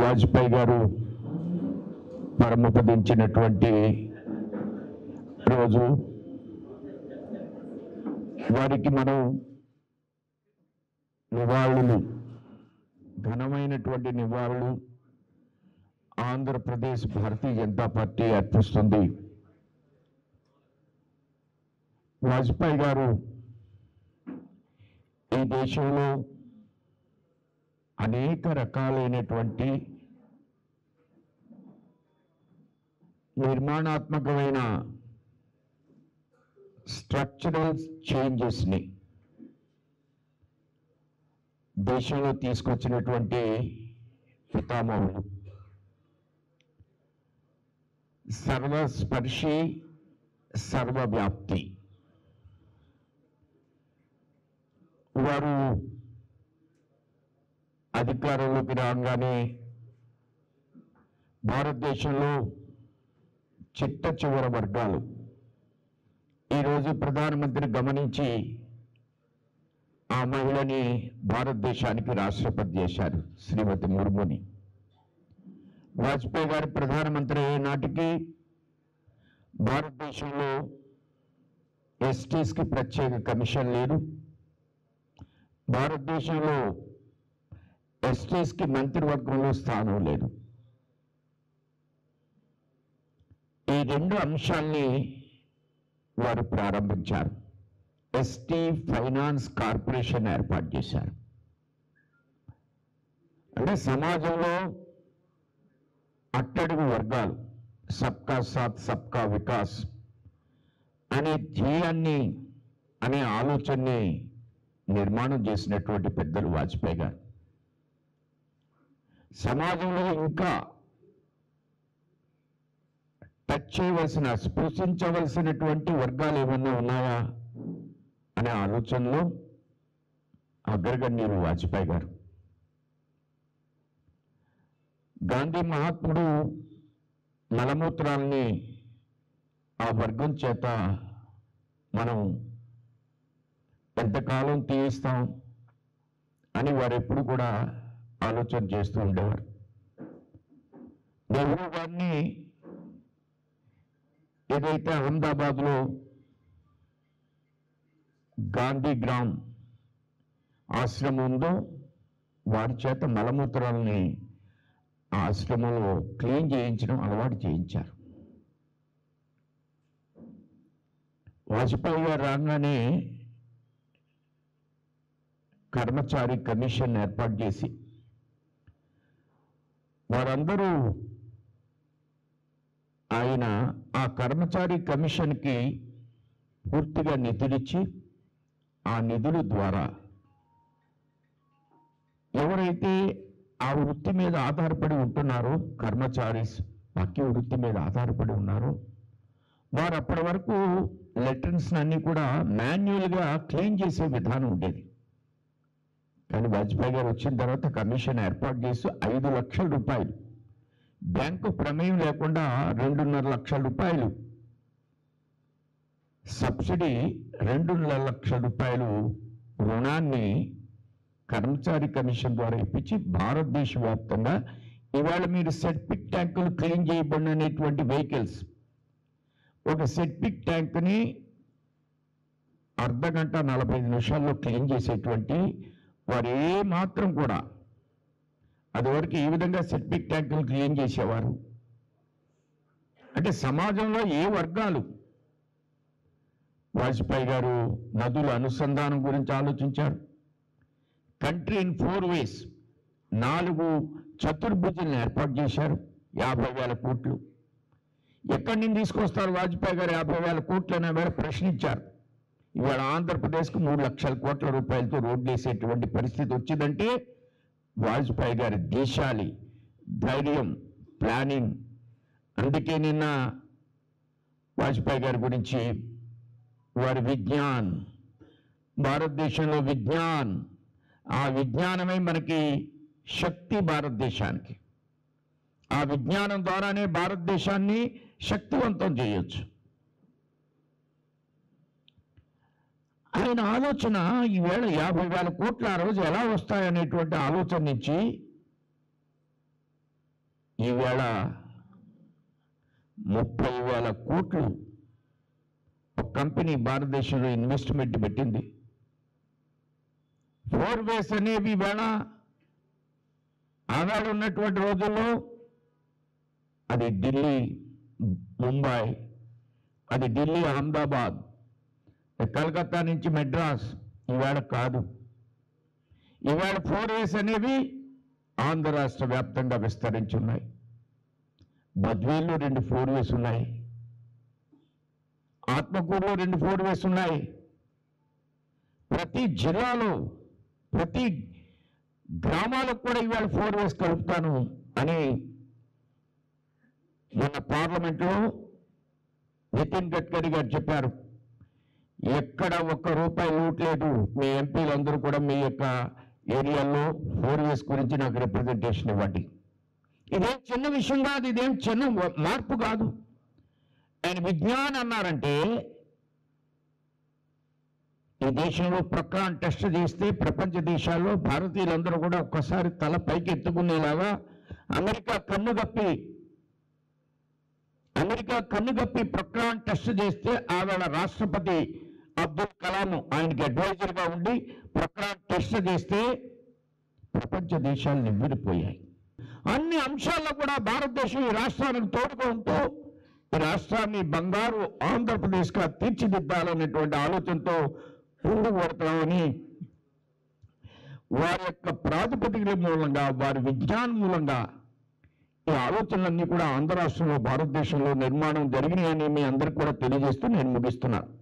వాజ్పేయి గారు పరమపదించినటువంటి రోజు వారికి మనం నివాళులు ఘనమైనటువంటి నివాళులు ఆంధ్రప్రదేశ్ భారతీయ జనతా పార్టీ అర్పిస్తుంది వాజ్పేయి గారు ఈ దేశంలో అనేక రకాలైనటువంటి నిర్మాణాత్మకమైన స్ట్రక్చరల్ చేంజెస్ని దేశంలో తీసుకొచ్చినటువంటి పితామహులు సర్వస్పర్శి సర్వవ్యాప్తి వారు అధికారంలోకి రాగానే భారతదేశంలో చిట్ట చివర వర్గాలు ఈరోజు ప్రధానమంత్రి గమనించి ఆ మహిళని భారతదేశానికి రాష్ట్రపతి చేశారు శ్రీమతి ముర్ముని వాజ్పేయి గారు ప్రధానమంత్రి అయ్యే నాటికి భారతదేశంలో ఎస్టీస్కి ప్రత్యేక కమిషన్ లేదు భారతదేశంలో ఎస్టీస్కి మంత్రివర్గంలో స్థానం లేదు ఈ రెండు అంశాల్ని వారు ప్రారంభించారు ఎస్టీ ఫైనాన్స్ కార్పొరేషన్ ఏర్పాటు చేశారు అంటే సమాజంలో అట్టడుగు వర్గాలు సబ్కా సాత్ సబ్కా వికాస్ అనే ధ్యేయాన్ని అనే ఆలోచనని నిర్మాణం చేసినటువంటి పెద్దలు వాజ్పేయి గారు సమాజంలో ఇంకా టచ్ చేయవలసిన స్పృశించవలసినటువంటి వర్గాలు ఏమన్నా ఉన్నాయా అనే ఆలోచనలో అగ్రగణ్యులు వాజ్పేయి గారు గాంధీ మహాత్ముడు మలమూత్రాల్ని ఆ వర్గం చేత మనం ఎంతకాలం తీయిస్తాం అని వారు ఎప్పుడు కూడా ఆలోచన చేస్తూ ఉండేవారు నెహ్రూ గారిని ఏదైతే అహ్మదాబాద్లో గాంధీ గ్రామ్ ఆశ్రమం ఉందో వారి చేత మలమూత్రాలని ఆ ఆశ్రమంలో క్లీన్ చేయించడం అలవాటు చేయించారు వాజ్పేయి గారు రాగానే కర్మచారి కమిషన్ ఏర్పాటు చేసి వారందరూ ఆయన ఆ కర్మచారి కమిషన్కి పూర్తిగా నిధులిచ్చి ఆ నిధుల ద్వారా ఎవరైతే ఆ వృత్తి మీద ఆధారపడి ఉంటున్నారో కర్మచారీస్ బాకీ వృత్తి మీద ఆధారపడి ఉన్నారో వారు అప్పటి వరకు లెటర్స్ అన్ని కూడా మాన్యువల్గా క్లీన్ చేసే విధానం ఉండేది కానీ వాజ్పేయి గారు వచ్చిన తర్వాత కమిషన్ ఏర్పాటు చేసి ఐదు లక్షల రూపాయలు బ్యాంకు ప్రమేయం లేకుండా రెండున్నర లక్షల రూపాయలు సబ్సిడీ రెండున్నర లక్షల రూపాయలు రుణాన్ని కర్మచారి కమిషన్ ద్వారా ఇప్పించి భారతదేశ వ్యాప్తంగా ఇవాళ మీరు సెట్పిక్ ట్యాంకులు క్లీన్ చేయబడినటువంటి వెహికల్స్ ఒక సెట్పిక్ ట్యాంక్ని అర్ధ గంట నలభై ఐదు నిమిషాల్లో క్లీన్ చేసేటువంటి వారు ఏ మాత్రం కూడా అదివరకు ఈ విధంగా సెట్పిక్ ట్యాంకులు క్లీన్ చేసేవారు అంటే సమాజంలో ఏ వర్గాలు వాజ్పేయి గారు నదుల అనుసంధానం గురించి ఆలోచించారు కంట్రీ ఇన్ ఫోర్ వేస్ నాలుగు చతుర్భుజులను ఏర్పాటు చేశారు యాభై వేల కోట్లు ఎక్కడి నుంచి తీసుకొస్తారు వాజ్పేయి గారు యాభై వేల కోట్లు అనే వేళ ప్రశ్నించారు ఇవాళ ఆంధ్రప్రదేశ్కు మూడు లక్షల కోట్ల రూపాయలతో రోడ్లు వేసేటువంటి పరిస్థితి వచ్చిందంటే వాజ్పేయి గారి దేశాలి ధైర్యం ప్లానింగ్ అందుకే నిన్న వాజ్పేయి గారి గురించి వారి విజ్ఞాన్ భారతదేశంలో విజ్ఞాన్ ఆ విజ్ఞానమే మనకి శక్తి భారతదేశానికి ఆ విజ్ఞానం ద్వారానే భారతదేశాన్ని శక్తివంతం చేయొచ్చు ఆయన ఆలోచన ఈవేళ యాభై వేల కోట్లు ఆ రోజు ఎలా వస్తాయనేటువంటి ఆలోచన నుంచి ఈవేళ ముప్పై వేల కోట్లు ఒక కంపెనీ భారతదేశంలో ఇన్వెస్ట్మెంట్ పెట్టింది ఫోర్ వేస్ అనేవి వేళ ఆనాడు ఉన్నటువంటి రోజుల్లో అది ఢిల్లీ ముంబై అది ఢిల్లీ అహ్మదాబాద్ కలకత్తా నుంచి మెడ్రాస్ ఈవేళ కాదు ఈవేళ ఫోర్ వేస్ అనేవి ఆంధ్ర రాష్ట్ర వ్యాప్తంగా విస్తరించి ఉన్నాయి బద్వేల్లో రెండు ఫోర్ వేస్ ఉన్నాయి ఆత్మకూరులో రెండు ఫోర్ వేస్ ఉన్నాయి ప్రతి జిల్లాలో ప్రతి గ్రామాలకు కూడా ఇవాళ ఫోర్ వేస్ కలుపుతాను అని మొన్న పార్లమెంట్లో నితిన్ గడ్కరీ గారు చెప్పారు ఎక్కడ ఒక్క రూపాయి లూట్ లేదు మీ ఎంపీలందరూ కూడా మీ యొక్క ఏరియాలో ఫోర్ వేస్ గురించి నాకు రిప్రజెంటేషన్ ఇవ్వండి ఇదేం చిన్న విషయం కాదు ఇదేం చిన్న మార్పు కాదు ఆయన విజ్ఞాన్ అన్నారంటే ఈ దేశంలో ప్రక్రాన్ టెస్ట్ చేస్తే ప్రపంచ దేశాల్లో భారతీయులందరూ కూడా ఒక్కసారి తల పైకి ఎత్తుకునేలాగా అమెరికా కన్ను గప్పి అమెరికా కన్ను గప్పి ప్రక్రాన్ టెస్ట్ చేస్తే ఆవేళ రాష్ట్రపతి అబ్దుల్ కలాం ఆయనకి అడ్వైజర్ గా ఉండి ప్రక్రాన్ టెస్ట్ చేస్తే ప్రపంచ దేశాలు నివ్విడిపోయాయి అన్ని అంశాల్లో కూడా భారతదేశం ఈ రాష్ట్రానికి తోడుగా ఉంటూ ఈ రాష్ట్రాన్ని బంగారు ఆంధ్రప్రదేశ్గా తీర్చిదిద్దాలనేటువంటి ఆలోచనతో ముందుకు పడతామని వారి యొక్క ప్రాతిపదికల మూలంగా వారి విజ్ఞానం మూలంగా ఈ ఆలోచనలన్నీ కూడా ఆంధ్ర రాష్ట్రంలో భారతదేశంలో నిర్మాణం జరిగినాయని మీ అందరికి కూడా తెలియజేస్తూ నేను ముగిస్తున్నాను